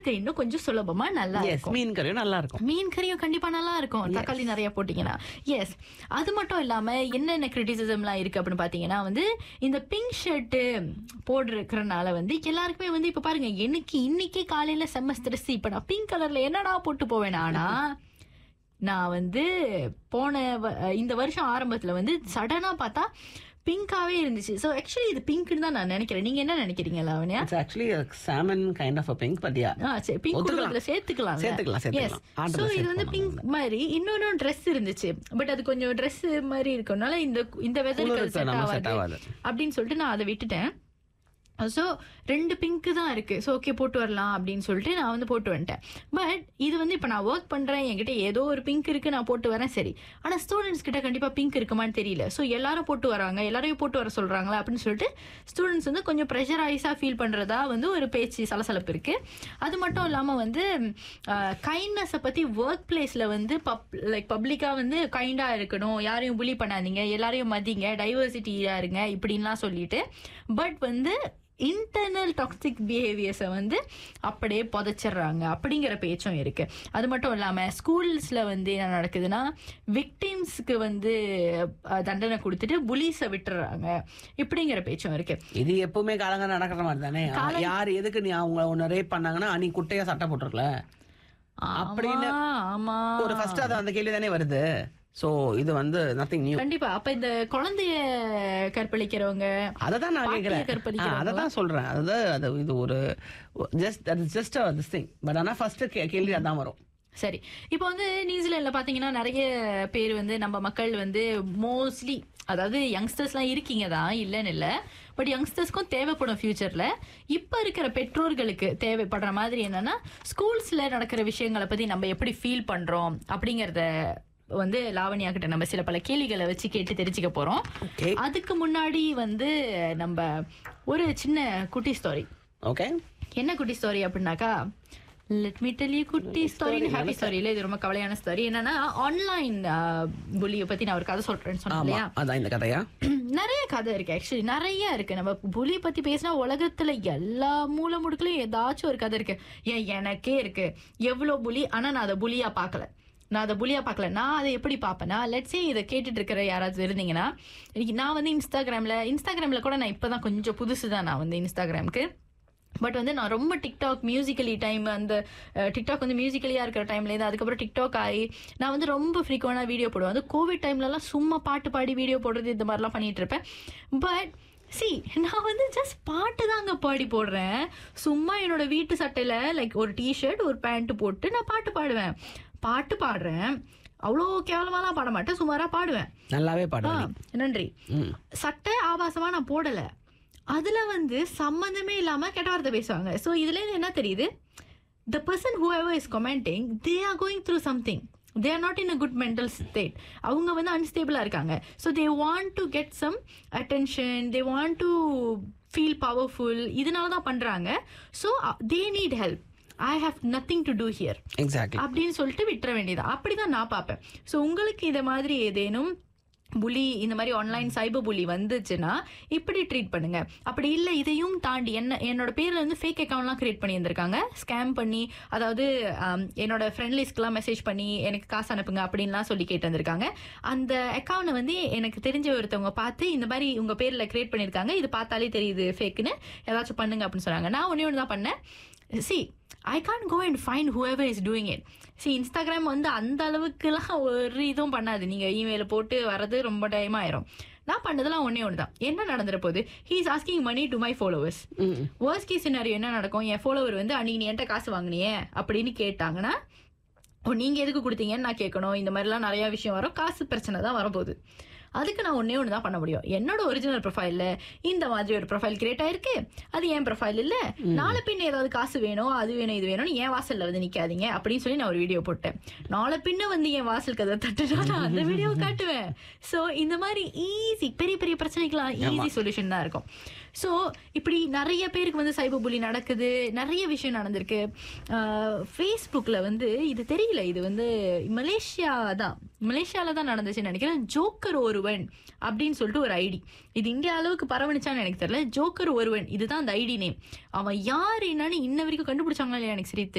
இன்னும் கொஞ்சம் சுலபமா நல்லா எஸ் இருக்கும் மீன் கறியும் நல்லா இருக்கும் மீன் கறியும் கண்டிப்பா நல்லா இருக்கும் தக்காளி நிறைய போட்டீங்கன்னா எஸ் அது மட்டும் இல்லாம என்னென்ன கிரிட்டிசிசம்லாம் இருக்கு அப்படின்னு பாத்தீங்கன்னா வந்து இந்த பிங்க் ஷர்ட் போட்டிருக்கிறனால வந்து எல்லாருக்குமே வந்து இப்ப பாருங்க எனக்கு இன்னைக்கே காலையில செம்ம ஸ்ட்ரெஸ் இப்ப நான் பிங்க் கலர்ல என்னடா போட்டு போவேன் ஆனா நான் வந்து போன வ- இந்த வருஷம் ஆரம்பத்துல வந்து சடனா பார்த்தா பிங்காவே இருந்துச்சு ஸோ ஆக்சுவலி இது பிங்க்னு தான் நான் நினைக்கிறேன் நீங்க என்ன நினைக்கிறீங்க Lavanya it's actually common kind of a pink but yeah ஆ சரி பிங்க் ஒத்துக்கலாம். இதுல சேர்த்துக்கலாம் சேர்த்துக்கலாம், சேர்த்துக்கலாம். Order ஸோ ல இது சேர்த்து வந்து பிங்க் மாதிரி இன்னொன்னு ட்ரெஸ் இருந்துச்சு பட் அது கொஞ்சம் ட்ரெஸ் மாதிரி இருக்கனால இந்த இந்த வெதருக்கு அது குளிருக்கு செட் நம்ம set ஆகாது ஆகாது. அப்படின்னு சொல்லிட்டு நான் அதை விட்டுட்டேன் ஸோ ரெண்டு பிங்க் தான் இருக்கு ஸோ ஓகே போட்டு வரலாம் அப்படின்னு சொல்லிட்டு நான் வந்து போட்டு வந்துட்டேன் பட் இது வந்து இப்போ நான் ஒர்க் பண்றேன் என்கிட்ட ஏதோ ஒரு பிங்க் இருக்கு நான் போட்டு வரேன் சரி ஆனா ஸ்டூடெண்ட்ஸ் கிட்ட கண்டிப்பா பிங்க் இருக்குமான்னு தெரியல ஸோ எல்லாரும் போட்டு வராங்க எல்லாரையும் போட்டு வர சொல்றாங்களா அப்படின்னு சொல்லிட்டு ஸ்டூடெண்ட்ஸ் வந்து கொஞ்சம் ப்ரெஷரைஸாக ஃபீல் பண்றதா வந்து ஒரு பேச்சு சலசலப்பு இருக்கு அது மட்டும் இல்லாம வந்து கைண்ட்னஸை பத்தி ஒர்க் பிளேஸ்ல வந்து பப் லைக் பப்ளிக்கா வந்து கைண்டா இருக்கணும் யாரையும் புலி பண்ணாதீங்க எல்லாரையும் மதிங்க டைவர்சிட்டியா இருங்க இப்படின்லாம் சொல்லிட்டு பட் வந்து இன்டர்னல் டாக்ஸிக் பிஹேவியர்ஸை வந்து அப்படியே புதைச்சிடுறாங்க அப்படிங்கிற பேச்சும் இருக்கு அது மட்டும் இல்லாம ஸ்கூல்ஸ்ல வந்து என்ன நடக்குதுன்னா விக்டிம்ஸ்க்கு வந்து அஹ், தண்டனை கொடுத்துட்டு புலீஸை விட்டுறாங்க இப்படிங்கிற பேச்சும் இருக்கு இது எப்பவுமே காலங்க நடக்கிற மாதிரி தானே யார் எதுக்கு நீ அவங்க உன்னை ரேப் பண்ணாங்கன்னா நீ குட்டையா சட்டை போட்டுருக்கல அப்படின்னு ஆமா, ஆமா ஒரு ஃபர்ஸ்ட் அது அந்த கேள்வி தானே வருது சோ இது வந்து நத்திங் நியூ கண்டிப்பா அப்ப இந்த குழந்தைய கற்பழிக்கிறவங்க அததான் நான் பாட்டியை கேக்குறேன் கற்பழிக்கிறவங்களா? அதை தான் சொல்றேன் அது அது இது ஒரு just that is just this thing but ஆனா ஃபர்ஸ்ட் கேள்வி அதான் வரும் சரி இப்போ வந்து நியூசிலாந்துல பாத்தீங்கன்னா நிறைய பேர் வந்து நம்ம மக்கள் வந்து மோஸ்ட்லி அதாவது யங்ஸ்டர்ஸ்லாம் இருக்கீங்க தான் இல்லைன்னு இல்லை பட் யங்ஸ்டர்ஸ்க்கும் தேவைப்படும் ஃபியூச்சர்ல இப்போ இருக்கிற பெற்றோர்களுக்கு தேவைப்படுற மாதிரி என்னன்னா ஸ்கூல்ஸ்ல நடக்கிற விஷயங்களை பத்தி நம்ம எப்படி ஃபீல் பண்றோம் அப்படிங்கறத வந்து லாவண்யா கிட்ட நம்ம சில பல கேள்விகளை வச்சு கேட்டு தெரிஞ்சுக்க போறோம் ஓகே அதுக்கு முன்னாடி வந்து நம்ம ஒரு சின்ன குட்டி ஸ்டோரி ஓகே என்ன குட்டி ஸ்டோரி அப்படின்னாக்கா லெட் மீ டெல் யூ குட்டி ஸ்டோரி ஹாப்பி ஸ்டோரி இல்ல இது ரொம்ப கவலையான ஸ்டோரி என்னன்னா ஆன்லைன் புலியை பத்தி நான் ஒரு கதை சொல்றேன்னு சொன்னேன் ஆமா இல்லையா அதான் இந்த கதையா நிறைய கதை இருக்கு ஆக்சுவலி நிறைய இருக்கு நம்ம புலி பத்தி பேசினா உலகத்துல எல்லா மூல முடுக்குலயும் ஏதாச்சும் ஒரு கதை இருக்கு ஏன் எனக்கே இருக்கு எவ்வளவு புலி ஆனா நான் அதை புலியா பார்க்கல நான் அதை புலியா பார்க்கல நான் அதை எப்படி பார்ப்பேன்னா லெட்ஸே இதை கேட்டுட்டு இருக்கிற யாராச்சும் இருந்தீங்கன்னா இன்னைக்கு நான் வந்து இன்ஸ்டாகிராம்ல இன்ஸ்டாகிராம்ல கூட நான் இப்பதான் கொஞ்சம் புதுசு தான் நான் வந்து இன்ஸ்டாகிராமுக்கு பட் வந்து நான் ரொம்ப டிக்டாக் மியூசிக்கலி டைம் அந்த டிக்டாக் வந்து மியூசிக்கலியாக இருக்கிற டைம்லேருந்து அதுக்கப்புறம் டிக்டாக் ஆகி நான் வந்து ரொம்ப ஃப்ரீக்வெண்டாக வீடியோ போடுவேன் வந்து கோவிட் டைம்லலாம் சும்மா பாட்டு பாடி வீடியோ போடுறது இந்த மாதிரிலாம் பண்ணிட்டு இருப்பேன் பட் சி நான் வந்து ஜஸ்ட் பாட்டு தாங்க பாடி போடுறேன் சும்மா என்னோட வீட்டு சட்டையில் லைக் ஒரு டிஷர்ட் ஒரு பேண்ட் போட்டு நான் பாட்டு பாடுவேன் பாட்டு பாடுறேன் அவ்வளோ கேவலமாலாம் பாட மாட்டேன் சுமாராக பாடுவேன் நல்லாவே ஆ, பாடுவேன் நன்றி ம் சட்டை ஆபாசமா நான் போடல அதுல வந்து சம்மந்தமே இல்லாம கெட்ட வார்த்தை பேசுவாங்க ஸோ இதுல இருந்து என்ன தெரியுது the person whoever is commenting they are going through something they are not in a good mental state அவங்க வந்து அன்ஸ்டேபிளாக இருக்காங்க so they want to get some attention they want to feel powerful இதனால தான் பண்ணுறாங்க so they need help I have nothing to do here exactly அப்படின்னு சொல்லிட்டு விட்டுற வேண்டியது அப்படிதான் நான் பார்ப்பேன் ஸோ உங்களுக்கு இதை மாதிரி ஏதேனும் புலி இந்த மாதிரி ஆன்லைன் சைபர் புலி வந்துச்சுன்னா இப்படி ட்ரீட் பண்ணுங்க அப்படி இல்லை இதையும் தாண்டி என்ன என்னோட பேர்ல வந்து ஃபேக் அக்கௌண்ட்லாம் கிரியேட் பண்ணி இருந்திருக்காங்க ஸ்கேம் பண்ணி அதாவது ஆம், என்னோட ஃப்ரெண்ட் லிஸ்ட்லாம் மெசேஜ் பண்ணி எனக்கு காசு அனுப்புங்க அப்படின்லாம் சொல்லி கேட்டு வந்திருக்காங்க அந்த அக்கௌண்ட்டை வந்து எனக்கு தெரிஞ்ச ஒருத்தவங்க பார்த்து இந்த மாதிரி உங்க பேர்ல கிரியேட் பண்ணியிருக்காங்க இது பார்த்தாலே தெரியுது ஃபேக்குன்னு ஏதாச்சும் பண்ணுங்க அப்படின்னு சொன்னாங்க நான் ஒன்னே ஒன்று தான் பண்ணேன் see I can go and find whoever is doing it see Instagram வந்து அந்த அளவுக்குலாம் ஒரு இதுவும் பண்ணாது நீங்கள் இமெயில் போட்டு வர்றது ரொம்ப டைம் ஆயிரும் நான் பண்ணதெல்லாம் ஒன்றே ஒன்று தான் என்ன நடந்துற போது he is asking money to my followers ம் வேர்ஸ்ட் கேஸ் சினாரியோ என்ன நடக்கும் என் ஃபாலோவர் வந்து அன்னைக்கு நீ என்கிட்ட காசு வாங்கினியே அப்படின்னு கேட்டாங்கன்னா ஓ நீங்க எதுக்கு கொடுத்தீங்கன்னு நான் கேட்கணும் இந்த மாதிரிலாம் நிறைய விஷயம் வரும் காசு பிரச்சனை தான் வரப்போகுது அதுக்கு நான் ஒண்ணே ஒன்று தான் பண்ண முடியும் என்னோட ஒரிஜினல் ப்ரொஃபைல்ல இந்த மாதிரி ஒரு ப்ரொஃபைல் கிரியேட் ஆயிருக்கு அது என் ப்ரொஃபைல் இல்ல நாளை பின்ன ஏதாவது காசு வேணும் அது வேணும் இது வேணும்னு என் வாசல்ல வந்து நிக்காதீங்க அப்படின்னு சொல்லி நான் ஒரு வீடியோ போட்டேன் நாளை பின்ன வந்து என் வாசல் கதை தட்டுனா நான் அந்த வீடியோ காட்டுவேன் சோ இந்த மாதிரி ஈஸி பெரிய பெரிய பிரச்சனைக்கெல்லாம் ஈஸி சொல்யூஷன் தான் இருக்கும் ஸோ இப்படி நிறைய பேருக்கு வந்து சைபர் புலி நடக்குது நிறைய விஷயம் நடந்திருக்கு ஃபேஸ்புக்கில் வந்து இது தெரியல இது வந்து மலேசியா தான் மலேசியாவில் தான் நடந்துச்சுன்னு நினைக்கிறேன் ஜோக்கர் ஒருவன் அப்படின்னு சொல்லிட்டு ஒரு ஐடி இது இந்தியா அளவுக்கு பரவணிச்சான்னு எனக்கு தெரியல ஜோக்கர் ஒருவன் இதுதான் அந்த ஐடி நேம் அவன் யார் என்னன்னு இன்ன வரைக்கும் கண்டுபிடிச்சாங்களா இல்லையா எனக்கு சரி தெரியல